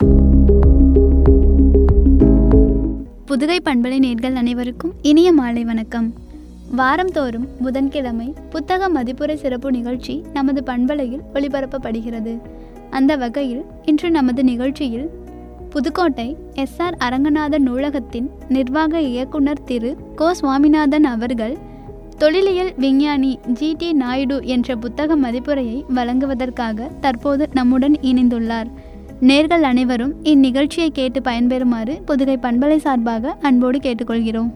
புதுகை பண்பலை நேர்கள் அனைவருக்கும் இனிய மாலை வணக்கம் வாரந்தோறும் புதன்கிழமை புத்தக மதிப்புரை சிறப்பு நிகழ்ச்சி நமது பண்பலையில் ஒளிபரப்பப்படுகிறது அந்த வகையில் இன்று நமது நிகழ்ச்சியில் புதுக்கோட்டை எஸ்ஆர் அரங்கநாதன் நூலகத்தின் நிர்வாக இயக்குனர் திரு கோ சுவாமிநாதன் அவர்கள் தொழிலியல் விஞ்ஞானி ஜி டி நாயுடு என்ற புத்தக மதிப்புரையை வழங்குவதற்காக தற்போது நம்முடன் இணைந்துள்ளார் நேர்கள் அனைவரும் இந்நிகழ்ச்சியை கேட்டு பயன்பெறுமாறு புதுகை பண்பலை சார்பாக அன்போடு கேட்டுக்கொள்கிறோம்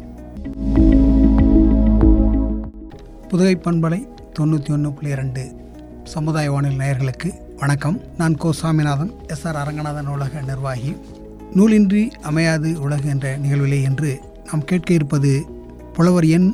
புதுகை பண்பலை தொண்ணூற்றி ஒன்று புள்ளி ரெண்டு சமுதாய வானில் நேயர்களுக்கு வணக்கம் நான் கோ சாமிநாதன் எஸ் ஆர் அரங்கநாதன் உலக நிர்வாகி நூலின்றி அமையாது உலகு என்ற நிகழ்விலே என்று நாம் கேட்க இருப்பது புலவர் என்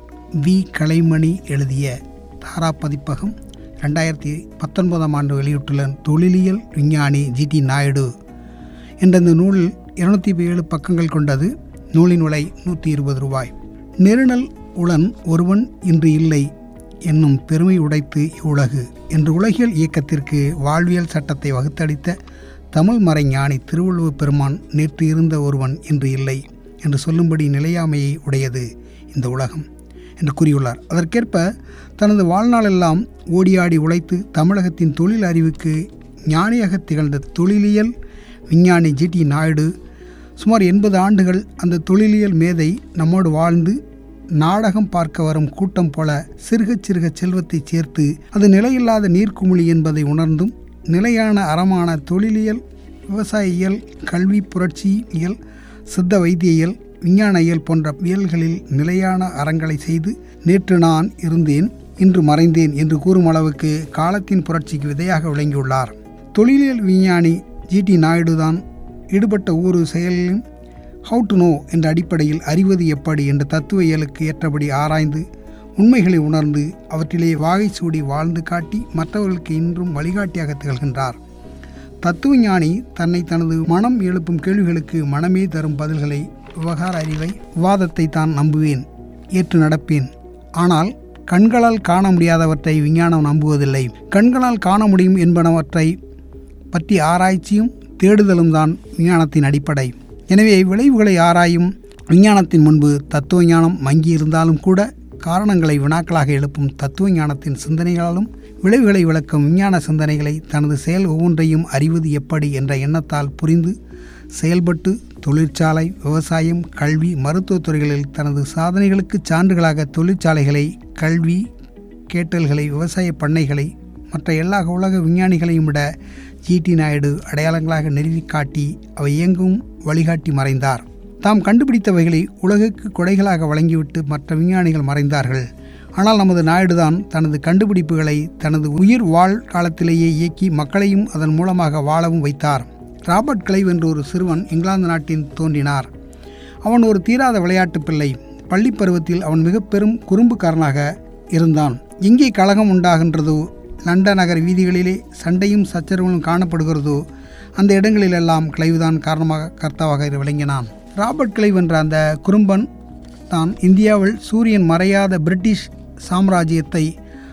வி கலைமணி எழுதிய தாரா பதிப்பகம் ரெண்டாயிரத்தி பத்தொன்பதாம் ஆண்டு வெளியிட்டுள்ள தொழிலியல் விஞ்ஞானி ஜி டி நாயுடு என்ற இந்த நூல் இருநூத்தி ஏழு பக்கங்கள் கொண்டது நூலின் விலை நூற்றி இருபது ரூபாய் நெருநல் உளன் ஒருவன் இன்று இல்லை என்னும் பெருமை உடைத்து இவ்வுலகு என்று உலகியல் இயக்கத்திற்கு வாழ்வியல் சட்டத்தை வகுத்தளித்த தமிழ் மறைஞானி திருவள்ளுவர் பெருமான் நேற்று இருந்த ஒருவன் இன்று இல்லை என்று சொல்லும்படி நிலையாமையை உடையது இந்த உலகம் என்று கூறியுள்ளார் அதற்கேற்ப தனது வாழ்நாளெல்லாம் ஓடியாடி உழைத்து தமிழகத்தின் தொழில் அறிவுக்கு ஞானியாக திகழ்ந்த தொழிலியல் விஞ்ஞானி ஜி டி நாயுடு சுமார் எண்பது ஆண்டுகள் அந்த தொழிலியல் மேதை நம்மோடு வாழ்ந்து நாடகம் பார்க்க வரும் கூட்டம் போல சிறுக சிறுக செல்வத்தை சேர்த்து அது நிலையில்லாத நீர்க்குமிழி என்பதை உணர்ந்தும் நிலையான அறமான தொழிலியல் விவசாயியல் கல்வி புரட்சியியல் சித்த வைத்தியியல் விஞ்ஞான இயல் போன்ற இயல்களில் நிலையான அறங்களை செய்து நேற்று நான் இருந்தேன் இன்று மறைந்தேன் என்று கூறும் அளவுக்கு காலத்தின் புரட்சிக்கு விதையாக விளங்கியுள்ளார் தொழிலியல் விஞ்ஞானி ஜி டி நாயுடு தான் ஈடுபட்ட ஒவ்வொரு செயலிலும் ஹவு டு நோ என்ற அடிப்படையில் அறிவது எப்படி என்ற தத்துவ இயலுக்கு ஏற்றபடி ஆராய்ந்து உண்மைகளை உணர்ந்து அவற்றிலே வாகை சூடி வாழ்ந்து காட்டி மற்றவர்களுக்கு இன்றும் வழிகாட்டியாக திகழ்கின்றார் தத்துவஞானி தன்னை தனது மனம் எழுப்பும் கேள்விகளுக்கு மனமே தரும் பதில்களை விவகார அறிவை விவாதத்தை தான் நம்புவேன் ஏற்று நடப்பேன் ஆனால் கண்களால் காண முடியாதவற்றை விஞ்ஞானம் நம்புவதில்லை கண்களால் காண முடியும் என்பனவற்றை பற்றி ஆராய்ச்சியும் தேடுதலும் தான் விஞ்ஞானத்தின் அடிப்படை எனவே விளைவுகளை ஆராயும் விஞ்ஞானத்தின் முன்பு தத்துவ ஞானம் மங்கி இருந்தாலும் கூட காரணங்களை வினாக்களாக எழுப்பும் தத்துவ ஞானத்தின் சிந்தனைகளாலும் விளைவுகளை விளக்கும் விஞ்ஞான சிந்தனைகளை தனது செயல் ஒவ்வொன்றையும் அறிவது எப்படி என்ற எண்ணத்தால் புரிந்து செயல்பட்டு தொழிற்சாலை விவசாயம் கல்வி மருத்துவத் துறைகளில் தனது சாதனைகளுக்கு சான்றுகளாக தொழிற்சாலைகளை கல்வி கேட்டல்களை விவசாய பண்ணைகளை மற்ற எல்லா உலக விஞ்ஞானிகளையும் விட ஜிடி நாயுடு அடையாளங்களாக நிறுவி காட்டி அவை இயங்கும் வழிகாட்டி மறைந்தார் தாம் கண்டுபிடித்தவைகளை உலகுக்கு கொடைகளாக வழங்கிவிட்டு மற்ற விஞ்ஞானிகள் மறைந்தார்கள் ஆனால் நமது நாயுடுதான் தனது கண்டுபிடிப்புகளை தனது உயிர் வாழ் காலத்திலேயே இயக்கி மக்களையும் அதன் மூலமாக வாழவும் வைத்தார் ராபர்ட் கிளைவ் என்ற ஒரு சிறுவன் இங்கிலாந்து நாட்டின் தோன்றினார் அவன் ஒரு தீராத விளையாட்டு பிள்ளை பள்ளி பருவத்தில் அவன் மிக பெரும் குறும்புக்காரனாக இருந்தான் எங்கே கழகம் உண்டாகின்றதோ லண்டன் நகர் வீதிகளிலே சண்டையும் சச்சரவுகளும் காணப்படுகிறதோ அந்த இடங்களிலெல்லாம் கிளைவுதான் காரணமாக கர்த்தாவாக விளங்கினான் ராபர்ட் கிளைவ் என்ற அந்த குறும்பன் தான் இந்தியாவில் சூரியன் மறையாத பிரிட்டிஷ் சாம்ராஜ்யத்தை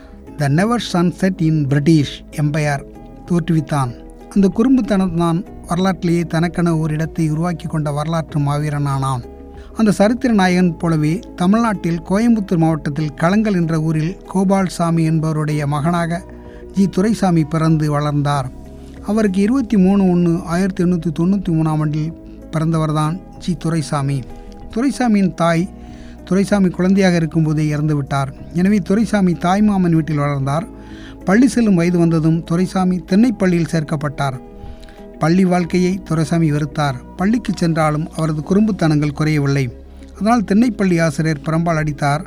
the never sunset in British empire தோற்றுவித்தான் அந்த குறும்புத்தனத்தான் வரலாற்றிலேயே தனக்கென ஒரு இடத்தை உருவாக்கி கொண்ட வரலாற்று மாவீரனானான் அந்த சரித்திர நாயகன் போலவே தமிழ்நாட்டில் கோயம்புத்தூர் மாவட்டத்தில் களங்கல் என்ற ஊரில் கோபால் சாமி என்பவருடைய மகனாக ஜி துரைசாமி பிறந்து வளர்ந்தார் அவருக்கு இருபத்தி மூணு ஒன்று ஆயிரத்தி எண்ணூற்றி தொண்ணூற்றி மூணாம் ஆண்டில் பிறந்தவர்தான் ஜி துரைசாமி துரைசாமியின் தாய் துரைசாமி குழந்தையாக இருக்கும்போதே இறந்து விட்டார் எனவே துரைசாமி தாய்மாமன் வீட்டில் வளர்ந்தார் பள்ளி செல்லும் வயது வந்ததும் துரைசாமி தென்னைப்பள்ளியில் சேர்க்கப்பட்டார் பள்ளி வாழ்க்கையை துரைசாமி வெறுத்தார் பள்ளிக்கு சென்றாலும் அவரது குறும்புத்தனங்கள் குறையவில்லை அதனால் தென்னைப்பள்ளி ஆசிரியர் புறம்பால் அடித்தார்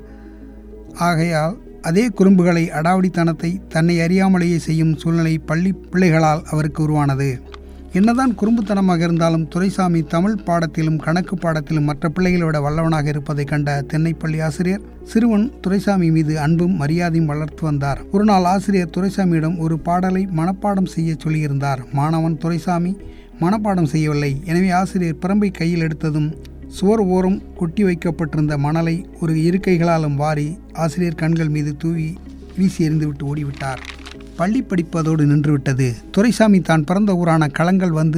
ஆகையால் அதே குறும்புகளை அடாவடித்தனத்தை தன்னை அறியாமலேயே செய்யும் சூழ்நிலை பள்ளி பிள்ளைகளால் அவருக்கு உருவானது என்னதான் குறும்புத்தனமாக இருந்தாலும் துரைசாமி தமிழ் பாடத்திலும் கணக்கு பாடத்திலும் மற்ற பிள்ளைகளை விட வல்லவனாக இருப்பதை கண்ட தென்னைப்பள்ளி ஆசிரியர் சிறுவன் துரைசாமி மீது அன்பும் மரியாதையும் வளர்த்து வந்தார் ஒரு நாள் ஆசிரியர் துரைசாமியிடம் ஒரு பாடலை மனப்பாடம் செய்ய சொல்லியிருந்தார் மாணவன் துரைசாமி மனப்பாடம் செய்யவில்லை எனவே ஆசிரியர் பிரம்பை கையில் எடுத்ததும் சுவர் ஓரம் கொட்டி வைக்கப்பட்டிருந்த மணலை ஒரு இருக்கைகளாலும் வாரி ஆசிரியர் கண்கள் மீது தூவி வீசி எறிந்துவிட்டு ஓடிவிட்டார் பள்ளி படிப்பதோடு நின்றுவிட்டது துரைசாமி தான் பிறந்த ஊரான களங்கள் வந்து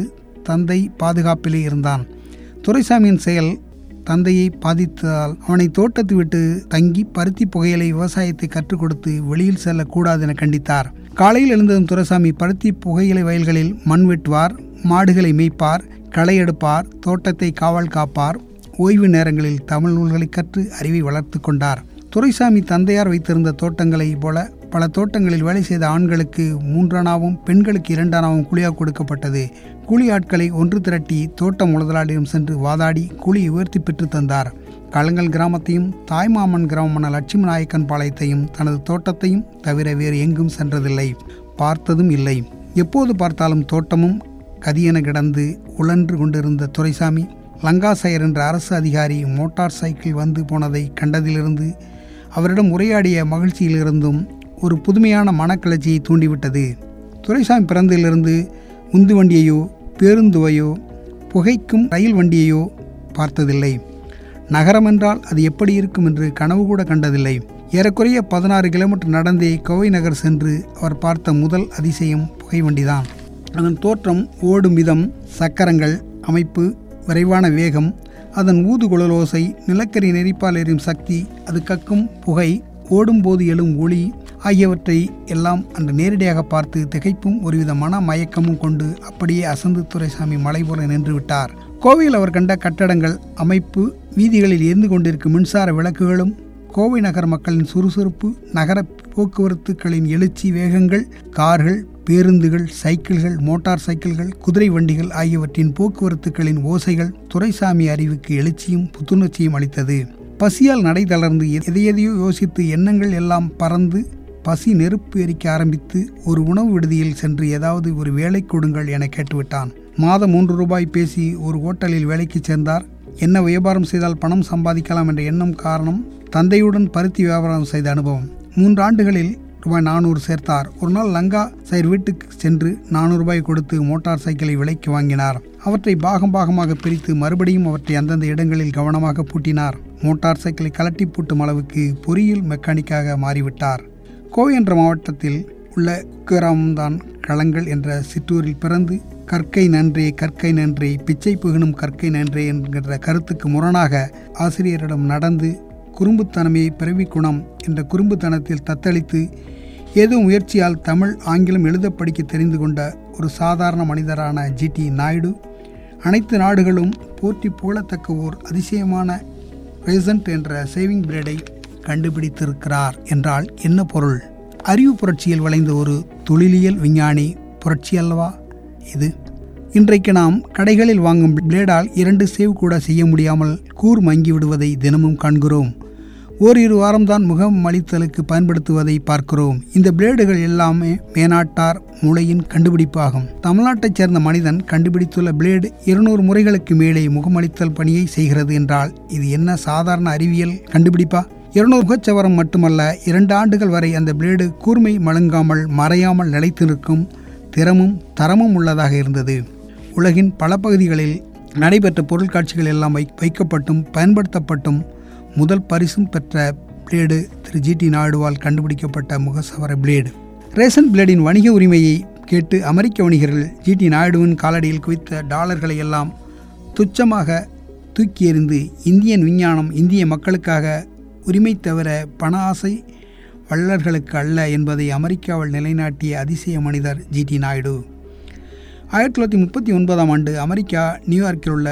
தந்தை பாதுகாப்பிலே இருந்தான் துரைசாமியின் செயல் தந்தையை பாதித்ததால் அவனை தோட்டத்தை விட்டு தங்கி பருத்தி புகையிலை விவசாயத்தை கற்றுக் கொடுத்து வெளியில் செல்லக்கூடாது என கண்டித்தார் காலையில் எழுந்ததும் துரைசாமி பருத்தி புகையிலை வயல்களில் மண் வெட்டுவார் மாடுகளை மேய்ப்பார் களை எடுப்பார் தோட்டத்தை காவல் காப்பார் ஓய்வு நேரங்களில் தமிழ் நூல்களை கற்று அறிவை வளர்த்து கொண்டார் துரைசாமி தந்தையார் வைத்திருந்த தோட்டங்களைப் போல பல தோட்டங்களில் வேலை செய்த ஆண்களுக்கு மூன்றனாவும் பெண்களுக்கு இரண்டனாவும் கூலியாக கொடுக்கப்பட்டது கூலி ஆட்களை ஒன்று திரட்டி தோட்ட முதலாளியிடம் சென்று வாதாடி கூலியை உயர்த்தி பெற்று தந்தார் களங்கல் கிராமத்தையும் தாய்மாமன் கிராமமான லட்சுமி நாயக்கன் பாளையத்தையும் தனது தோட்டத்தையும் தவிர வேறு எங்கும் சென்றதில்லை பார்த்ததும் இல்லை எப்போது பார்த்தாலும் தோட்டமும் கதியென கிடந்து உழன்று கொண்டிருந்த துரைசாமி லங்காசயர் என்ற அரசு அதிகாரி மோட்டார் சைக்கிள் வந்து போனதை கண்டதிலிருந்து அவரிடம் உரையாடிய மகிழ்ச்சியிலிருந்தும் ஒரு புதுமையான மனக்கிளர்ச்சியை தூண்டிவிட்டது துரைசாமி பிறந்ததிலிருந்து உந்து வண்டியையோ பேருந்துவையோ புகைக்கும் ரயில் வண்டியையோ பார்த்ததில்லை நகரம் என்றால் அது எப்படி இருக்கும் என்று கனவு கூட கண்டதில்லை ஏறக்குறைய பதினாறு கிலோமீட்டர் நடந்தே கோவை நகர் சென்று அவர் பார்த்த முதல் அதிசயம் புகை வண்டிதான் அதன் தோற்றம் ஓடும் விதம் சக்கரங்கள் அமைப்பு விரைவான வேகம் அதன் ஊதுகுழல் ஓசை நிலக்கரி நெறிப்பால் எறியும் சக்தி அது கக்கும் புகை ஓடும்போது எழும் ஒளி ஆகியவற்றை எல்லாம் அன்று நேரடியாக பார்த்து திகைப்பும் ஒருவித மன மயக்கமும் கொண்டு அப்படியே அசந்து துரைசாமி மலை போல நின்று விட்டார் கோவையில் அவர் கண்ட கட்டடங்கள் அமைப்பு வீதிகளில் எரிந்து கொண்டிருக்கும் மின்சார விளக்குகளும் கோவை நகர மக்களின் சுறுசுறுப்பு நகர போக்குவரத்துகளின் எழுச்சி வேகங்கள் கார்கள் பேருந்துகள் சைக்கிள்கள் மோட்டார் சைக்கிள்கள் குதிரை வண்டிகள் ஆகியவற்றின் போக்குவரத்துகளின் ஓசைகள் துரைசாமி அறிவுக்கு எழுச்சியும் புத்துணர்ச்சியும் அளித்தது பசியால் நடை தளர்ந்து எதையெதையோ யோசித்து எண்ணங்கள் எல்லாம் பறந்து பசி நெருப்பு எரிக்க ஆரம்பித்து ஒரு உணவு விடுதியில் சென்று ஏதாவது ஒரு வேலை கொடுங்கள் என கேட்டுவிட்டான் மாதம் மூன்று ரூபாய் பேசி ஒரு ஹோட்டலில் வேலைக்கு சேர்ந்தார் என்ன வியாபாரம் செய்தால் பணம் சம்பாதிக்கலாம் என்ற எண்ணம் காரணம் தந்தையுடன் பருத்தி வியாபாரம் செய்த அனுபவம் மூன்று ஆண்டுகளில் ரூபாய் நானூறு சேர்த்தார் ஒரு நாள் லங்கா சைர் வீட்டுக்கு சென்று நானூறு ரூபாய் கொடுத்து மோட்டார் சைக்கிளை விலைக்கு வாங்கினார் அவற்றை பாகம் பாகமாக பிரித்து மறுபடியும் அவற்றை அந்தந்த இடங்களில் கவனமாக பூட்டினார் மோட்டார் சைக்கிளை கலட்டி பூட்டும் அளவுக்கு பொறியியல் மெக்கானிக்காக மாறிவிட்டார் கோவை என்ற மாவட்டத்தில் உள்ள கிராமம்தான் களங்கள் என்ற சிற்றூரில் பிறந்து கற்கை நன்றே கற்கை நன்றே பிச்சை புகணும் கற்கை நன்றே என்கிற கருத்துக்கு முரணாக ஆசிரியரிடம் நடந்து குறும்புத்தனமே பிறவி குணம் என்ற குறும்புத்தனத்தில் தத்தளித்து ஏதோ முயற்சியால் தமிழ் ஆங்கிலம் எழுத படிக்க தெரிந்து கொண்ட ஒரு சாதாரண மனிதரான ஜிடி நாயுடு அனைத்து நாடுகளும் போற்றி புகழத்தக்க ஓர் அதிசயமான ரேசன்ட் என்ற சேவிங் பிளேடை கண்டுபிடித்திருக்கிறார் என்றால் என்ன பொருள் அறிவு புரட்சியில் விளைந்த ஒரு தொழிலியல் விஞ்ஞானி புரட்சி அல்லவா இது இன்றைக்கு நாம் கடைகளில் வாங்கும் பிளேடால் இரண்டு சேவ் கூட செய்ய முடியாமல் கூர் மங்கி விடுவதை தினமும் காண்கிறோம் ஓரிரு வாரம்தான் முகம் அளித்தலுக்கு பயன்படுத்துவதை பார்க்கிறோம் இந்த பிளேடுகள் எல்லாமே மேனாட்டார் மூளையின் கண்டுபிடிப்பாகும் தமிழ்நாட்டைச் சேர்ந்த மனிதன் கண்டுபிடித்துள்ள பிளேடு இருநூறு முறைகளுக்கு மேலே முகமளித்தல் பணியை செய்கிறது என்றால் இது என்ன சாதாரண அறிவியல் கண்டுபிடிப்பா இருநூறு முகச்சவரம் மட்டுமல்ல இரண்டு ஆண்டுகள் வரை அந்த பிளேடு கூர்மை மழுங்காமல் மறையாமல் நிலைத்து நிற்கும் திறமும் தரமும் உள்ளதாக இருந்தது உலகின் பல பகுதிகளில் நடைபெற்ற பொருட்காட்சிகள் எல்லாம் வை வைக்கப்பட்டும் பயன்படுத்தப்பட்டும் முதல் பரிசும் பெற்ற பிளேடு திரு ஜிடி நாயுடுவால் கண்டுபிடிக்கப்பட்ட முகசவர பிளேடு ரேஷன் பிளேடின் வணிக உரிமையை கேட்டு அமெரிக்க வணிகர்கள் ஜிடி நாயுடுவின் காலடியில் குவித்த டாலர்களை எல்லாம் துச்சமாக தூக்கி எறிந்து இந்தியன் விஞ்ஞானம் இந்திய மக்களுக்காக உரிமை தவிர பண ஆசை வள்ளர்களுக்கு அல்ல என்பதை அமெரிக்காவில் நிலைநாட்டிய அதிசய மனிதர் ஜிடி நாயுடு ஆயிரத்தி தொள்ளாயிரத்தி முப்பத்தி ஒன்பதாம் ஆண்டு அமெரிக்கா நியூயார்க்கில் உள்ள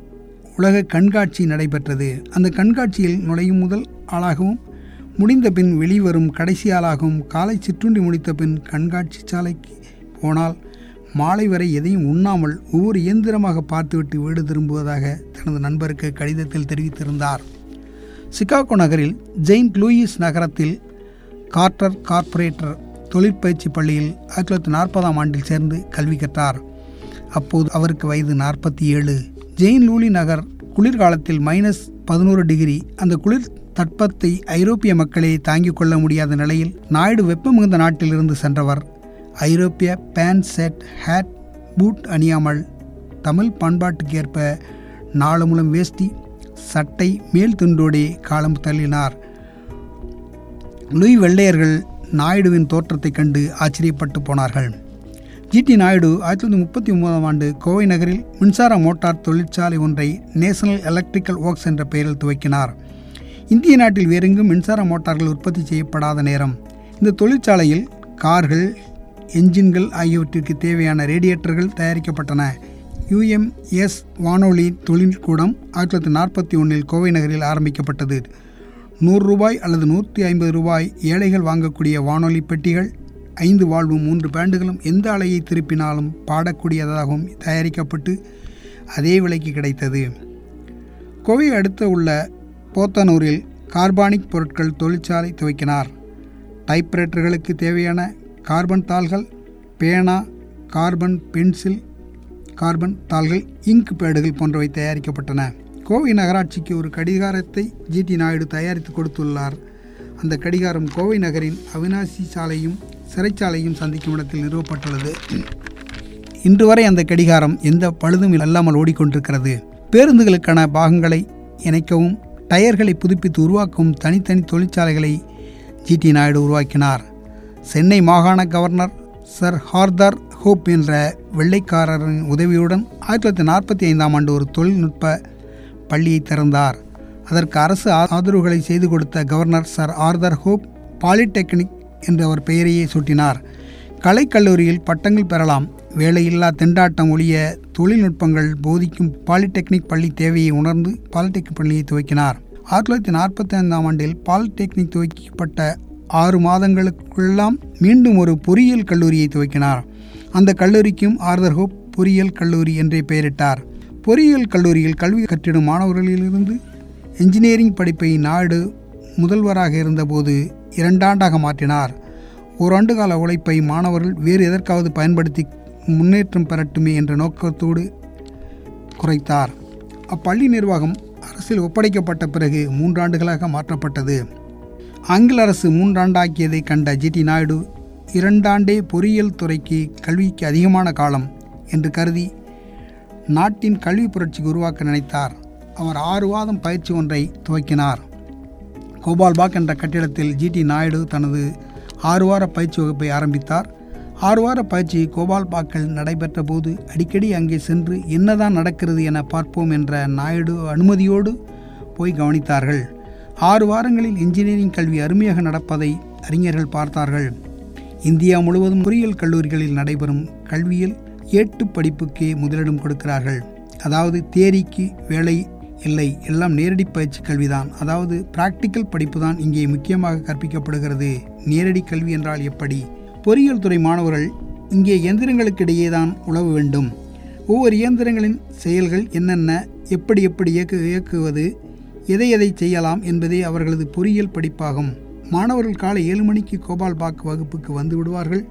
உலக கண்காட்சி நடைபெற்றது அந்த கண்காட்சியில் நுழையும் முதல் ஆளாகவும் முடிந்த பின் வெளிவரும் கடைசி ஆளாகவும் காலை சிற்றுண்டி முடித்த பின் கண்காட்சி சாலைக்கு போனால் மாலை வரை எதையும் உண்ணாமல் ஒவ்வொரு இயந்திரமாக பார்த்துவிட்டு வீடு திரும்புவதாக தனது நண்பருக்கு கடிதத்தில் தெரிவித்திருந்தார் சிகாகோ நகரில் ஜெயின்ட் லூயிஸ் நகரத்தில் கார்ட்டர் கார்ப்பரேட்டர் தொழிற்பயிற்சி பள்ளியில் ஆயிரத்தி தொள்ளாயிரத்தி நாற்பதாம் ஆண்டில் சேர்ந்து கல்வி கற்றார் அப்போது அவருக்கு வயது நாற்பத்தி ஏழு ஜெயின் லூலி நகர் குளிர்காலத்தில் மைனஸ் பதினோரு டிகிரி அந்த குளிர் தட்பத்தை ஐரோப்பிய மக்களே தாங்கிக் கொள்ள முடியாத நிலையில் நாயுடு வெப்ப மிகுந்த நாட்டிலிருந்து சென்றவர் ஐரோப்பிய பேண்ட் செட் ஹேட் பூட் அணியாமல் தமிழ் பண்பாட்டுக்கேற்ப நாலு முழம் வேஷ்டி சட்டை மேல் துண்டோடே காலம் தள்ளினார் லூய் வெள்ளையர்கள் நாயுடுவின் தோற்றத்தைக் கண்டு ஆச்சரியப்பட்டு போனார்கள் ஜிடி நாயுடு ஆயிரத்தி தொள்ளாயிரத்தி முப்பத்தி ஒன்பதாம் ஆண்டு கோவை நகரில் மின்சார மோட்டார் தொழிற்சாலை ஒன்றை நேஷனல் எலக்ட்ரிக்கல் ஒர்க்ஸ் என்ற பெயரில் துவக்கினார் இந்திய நாட்டில் வேறெங்கும் மின்சார மோட்டார்கள் உற்பத்தி செய்யப்படாத நேரம் இந்த தொழிற்சாலையில் கார்கள் என்ஜின்கள் ஆகியவற்றிற்கு தேவையான ரேடியேட்டர்கள் தயாரிக்கப்பட்டன யுஎம்எஸ் வானொலி தொழில்கூடம் ஆயிரத்தி தொள்ளாயிரத்தி நாற்பத்தி ஒன்றில் கோவை நகரில் ஆரம்பிக்கப்பட்டது நூறு ரூபாய் அல்லது நூற்றி ஐம்பது ரூபாய் ஏழைகள் வாங்கக்கூடிய வானொலி பெட்டிகள் ஐந்து வால்வும் மூன்று பேண்டுகளும் எந்த அலையை திருப்பினாலும் பாடக்கூடியதாகவும் தயாரிக்கப்பட்டு அதே விலைக்கு கிடைத்தது கோவை அடுத்த உள்ள போத்தனூரில் கார்பானிக் பொருட்கள் தொழிற்சாலை துவக்கினார் டைப்ரைட்டர்களுக்கு தேவையான கார்பன் தாள்கள் பேனா கார்பன் பென்சில் கார்பன் தாள்கள் இங்க் பேடுகள் போன்றவை தயாரிக்கப்பட்டன கோவை நகராட்சிக்கு ஒரு கடிகாரத்தை ஜிடி நாயுடு தயாரித்து கொடுத்துள்ளார் அந்த கடிகாரம் கோவை நகரின் அவினாசி சாலையும் சிறைச்சாலையும் சந்திக்கும் இடத்தில் நிறுவப்பட்டுள்ளது இன்று வரை அந்த கடிகாரம் எந்த பழுதும் இல்லாமல் ஓடிக்கொண்டிருக்கிறது பேருந்துகளுக்கான பாகங்களை இணைக்கவும் டயர்களை புதுப்பித்து உருவாக்கவும் தனித்தனி தொழிற்சாலைகளை ஜிடி நாயுடு உருவாக்கினார் சென்னை மாகாண கவர்னர் சர் ஹார்தர் ஹோப் என்ற வெள்ளைக்காரரின் உதவியுடன் ஆயிரத்தி தொள்ளாயிரத்தி நாற்பத்தி ஐந்தாம் ஆண்டு ஒரு தொழில்நுட்ப பள்ளியை திறந்தார் அதற்கு அரசு ஆதரவுகளை செய்து கொடுத்த governor sir Arthur Hope polytechnic என்ற அவர் பெயரையே சூட்டினார் கலைக்கல்லூரியில் பட்டங்கள் பெறலாம் வேலையில்லா திண்டாட்டம் ஒழிய தொழில்நுட்பங்கள் போதிக்கும் பாலிடெக்னிக் பள்ளி தேவையை உணர்ந்து பாலிடெக்னிக் பள்ளியை துவக்கினார் ஆயிரத்தி தொள்ளாயிரத்தி நாற்பத்தி ஐந்தாம் ஆண்டில் பாலிடெக்னிக் துவக்கப்பட்ட ஆறு மாதங்களுக்கெல்லாம் மீண்டும் ஒரு பொறியியல் கல்லூரியை துவக்கினார் அந்த கல்லூரிக்கும் ஆர்தர் ஹோப் பொறியியல் கல்லூரி என்றே பெயரிட்டார் பொறியியல் கல்லூரியில் கல்வி கற்றிடும் மாணவர்களிலிருந்து என்ஜினியரிங் படிப்பை நாடு முதல்வராக இருந்தபோது இரண்டாண்டாக மாற்றினார் ஓராண்டு கால உழைப்பை மாணவர்கள் வேறு எதற்காவது பயன்படுத்தி முன்னேற்றம் பெறட்டுமே என்ற நோக்கத்தோடு குறைத்தார் அப்பள்ளி நிர்வாகம் அரசில் ஒப்படைக்கப்பட்ட பிறகு மூன்றாண்டுகளாக மாற்றப்பட்டது ஆங்கில அரசு மூன்றாண்டாக்கியதை கண்ட ஜிடி நாயுடு இரண்டாண்டே பொறியியல் துறைக்கு கல்விக்கு அதிகமான காலம் என்று கருதி நாட்டின் கல்வி புரட்சிக்கு உருவாக்க நினைத்தார் அவர் ஆறு வாதம் பயிற்சி ஒன்றை துவக்கினார் கோபால்பாக் என்ற கட்டிடத்தில் ஜிடி நாயுடு தனது ஆறு வார பயிற்சி வகுப்பை ஆரம்பித்தார் ஆறு வார பயிற்சி கோபால்பாக்கில் நடைபெற்ற போது அடிக்கடி அங்கே சென்று என்னதான் நடக்கிறது என பார்ப்போம் என்ற நாயுடு அனுமதியோடு போய் கவனித்தார்கள் ஆறு வாரங்களில் இன்ஜினியரிங் கல்வி அருமையாக நடப்பதை அறிஞர்கள் பார்த்தார்கள் இந்தியா முழுவதும் பொறியியல் கல்லூரிகளில் நடைபெறும் கல்வியில் ஏட்டு படிப்புக்கே முதலிடம் கொடுக்கிறார்கள் அதாவது தேரிக்கு வேலை இல்லை எல்லாம் நேரடி பயிற்சி கல்விதான் அதாவது பிராக்டிக்கல் படிப்பு தான் இங்கே முக்கியமாக கற்பிக்கப்படுகிறது நேரடி கல்வி என்றால் எப்படி பொறியியல் துறை மாணவர்கள் இங்கே இயந்திரங்களுக்கிடையே தான் உழவ வேண்டும் ஒவ்வொரு இயந்திரங்களின் செயல்கள் என்னென்ன எப்படி எப்படி இயக்கு இயக்குவது எதை எதை செய்யலாம் என்பதே அவர்களது பொறியியல் படிப்பாகும் மாணவர்கள் காலை ஏழு மணிக்கு கோபால் பாக் வகுப்புக்கு வந்து விடுவார்கள்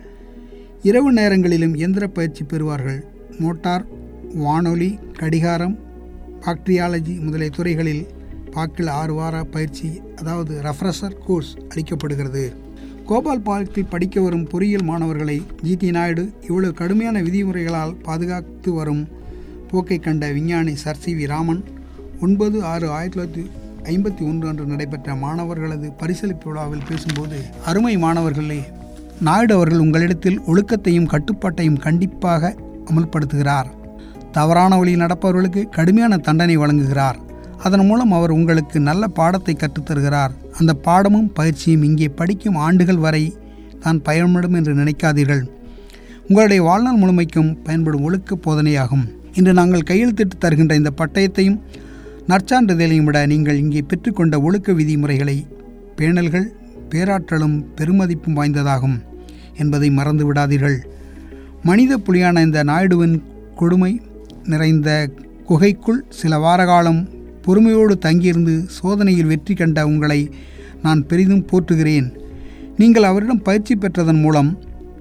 இரவு நேரங்களிலும் இயந்திர பயிற்சி பெறுவார்கள் மோட்டார் வானொலி கடிகாரம் பாக்டீரியாலஜி முதலிய துறைகளில் பாக்கில் ஆறு வார பயிற்சி அதாவது ரெஃப்ரெஷர் கோர்ஸ் அளிக்கப்படுகிறது கோபால் பாக்கில் படிக்க வரும் பொறியியல் மாணவர்களை ஜிடி நாயுடு இவ்வளவு கடுமையான விதிமுறைகளால் பாதுகாத்து வரும் போக்கை கண்ட விஞ்ஞானி சர் சி வி ராமன் ஒன்பது ஆறு ஆயிரத்தி தொள்ளாயிரத்தி ஐம்பத்தி ஒன்று அன்று நடைபெற்ற மாணவர்களது பரிசளிப்பு விழாவில் பேசும்போது அருமை மாணவர்களே நாயுடு அவர்கள் உங்களிடத்தில் ஒழுக்கத்தையும் கட்டுப்பாட்டையும் கண்டிப்பாக அமல்படுத்துகிறார் தவறான வழியில் நடப்பவர்களுக்கு கடுமையான தண்டனை வழங்குகிறார் அதன் மூலம் அவர் உங்களுக்கு நல்ல பாடத்தை கற்றுத்தருகிறார் அந்த பாடமும் பயிற்சியும் இங்கே படிக்கும் ஆண்டுகள் வரை தான் பயன்படும் என்று நினைக்காதீர்கள் உங்களுடைய வாழ்நாள் முழுமைக்கும் பயன்படும் ஒழுக்க போதனையாகும் இன்று நாங்கள் கையெழுத்திட்டு தருகின்ற இந்த பட்டயத்தையும் நற்சான்றிதழையும் விட நீங்கள் இங்கே பெற்றுக்கொண்ட ஒழுக்க விதிமுறைகளை பேணல்கள் பேராற்றலும் பெருமதிப்பும் வாய்ந்ததாகும் என்பதை மறந்து விடாதீர்கள் மனித புலியான இந்த நாயுடுவின் கொடுமை நிறைந்த குகைக்குள் சில வாரகாலம் பொறுமையோடு தங்கியிருந்து சோதனையில் வெற்றி கண்ட உங்களை நான் பெரிதும் போற்றுகிறேன் நீங்கள் அவரிடம் பயிற்சி பெற்றதன் மூலம்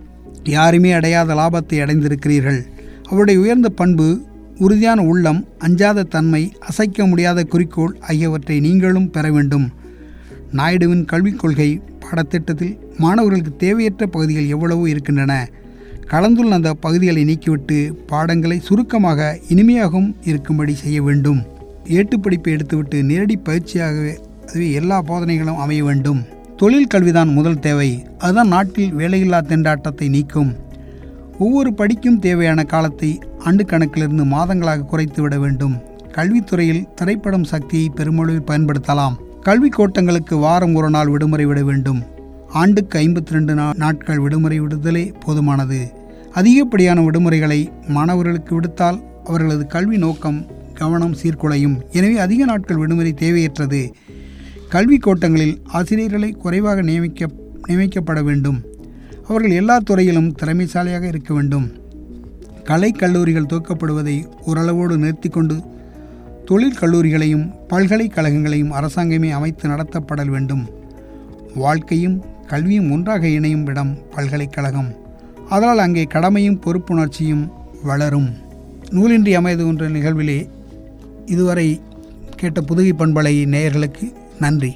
யாருமே அடையாத லாபத்தை அடைந்திருக்கிறீர்கள் அவருடைய உயர்ந்த பண்பு உறுதியான உள்ளம் அஞ்சாத தன்மை அசைக்க முடியாத குறிக்கோள் ஆகியவற்றை நீங்களும் பெற வேண்டும் நாயுடுவின் கல்விக் கொள்கை பாடத்திட்டத்தில் மாணவர்களுக்கு தேவையற்ற பகுதிகள் எவ்வளவோ இருக்கின்றன கலந்துள்ள அந்த பகுதிகளை நீக்கிவிட்டு பாடங்களை சுருக்கமாக இனிமையாகவும் இருக்கும்படி செய்ய வேண்டும் ஏட்டுப்படிப்பை எடுத்துவிட்டு நேரடி பயிற்சியாகவே அதுவே எல்லா போதனைகளும் அமைய வேண்டும் தொழில் கல்விதான் முதல் தேவை அதுதான் நாட்டில் வேலையில்லா திண்டாட்டத்தை நீக்கும் ஒவ்வொரு படிக்கும் தேவையான காலத்தை ஆண்டு கணக்கிலிருந்து மாதங்களாக குறைத்து விட வேண்டும் கல்வித்துறையில் திரைப்படம் சக்தியை பெருமளவில் பயன்படுத்தலாம் கல்வி கோட்டங்களுக்கு வாரம் ஒரு நாள் விடுமுறை விட வேண்டும் ஆண்டுக்கு ஐம்பத்தி ரெண்டு நாட்கள் விடுமுறை விடுதலே போதுமானது அதிகப்படியான விடுமுறைகளை மாணவர்களுக்கு விடுத்தால் அவர்களது கல்வி நோக்கம் கவனம் சீர்குலையும் எனவே அதிக நாட்கள் விடுமுறை தேவையற்றது கல்வி கோட்டங்களில் ஆசிரியர்களை குறைவாக நியமிக்க நியமிக்கப்பட வேண்டும் அவர்கள் எல்லா துறையிலும் திறமைசாலியாக இருக்க வேண்டும் கலை கல்லூரிகள் துவக்கப்படுவதை ஓரளவோடு நிறுத்தி கொண்டு தொழில் கல்லூரிகளையும் பல்கலைக்கழகங்களையும் அரசாங்கமே அமைத்து நடத்தப்படல் வேண்டும் வாழ்க்கையும் கல்வியும் ஒன்றாக இணையும் இடம் பல்கலைக்கழகம் அதனால் அங்கே கடமையும் பொறுப்புணர்ச்சியும் வளரும் நூலின்றி அமைது என்ற நிகழ்விலே இதுவரை கேட்ட புதுகை பண்பலை நேயர்களுக்கு நன்றி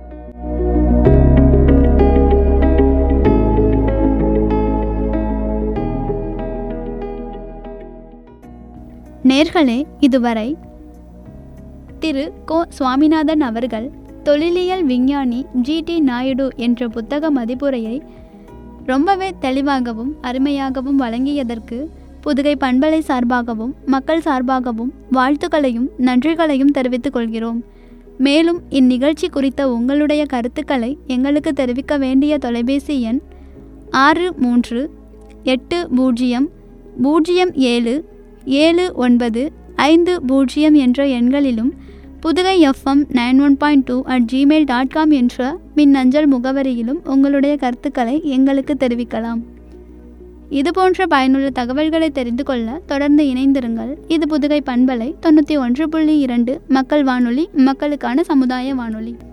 நேர்களே இதுவரை திரு கோ சுவாமிநாதன் அவர்கள் தொழிலியல் விஞ்ஞானி ஜி டி நாயுடு என்ற புத்தக மதிப்புரையை ரொம்பவே தெளிவாகவும் அருமையாகவும் வழங்கியதற்கு புதுகை பண்பலை சார்பாகவும் மக்கள் சார்பாகவும் வாழ்த்துக்களையும் நன்றிகளையும் தெரிவித்துக் கொள்கிறோம் மேலும் இந்நிகழ்ச்சி குறித்த உங்களுடைய கருத்துக்களை எங்களுக்கு தெரிவிக்க வேண்டிய தொலைபேசி எண் ஆறு மூன்று எட்டு பூஜ்ஜியம் பூஜ்ஜியம் ஏழு ஏழு ஒன்பது ஐந்து பூஜ்ஜியம் என்ற எண்களிலும் Pudugai FM nine one point two at Gmail dot com என்ற மின்னஞ்சல் முகவரியிலும் உங்களுடைய கருத்துக்களை எங்களுக்கு தெரிவிக்கலாம் இதுபோன்ற பயனுள்ள தகவல்களை தெரிந்து கொள்ள தொடர்ந்து இணைந்திருங்கள் இது புதுகை பண்பலை தொண்ணூற்றி ஒன்று புள்ளி இரண்டு மக்கள் வானொலி மக்களுக்கான சமுதாய வானொலி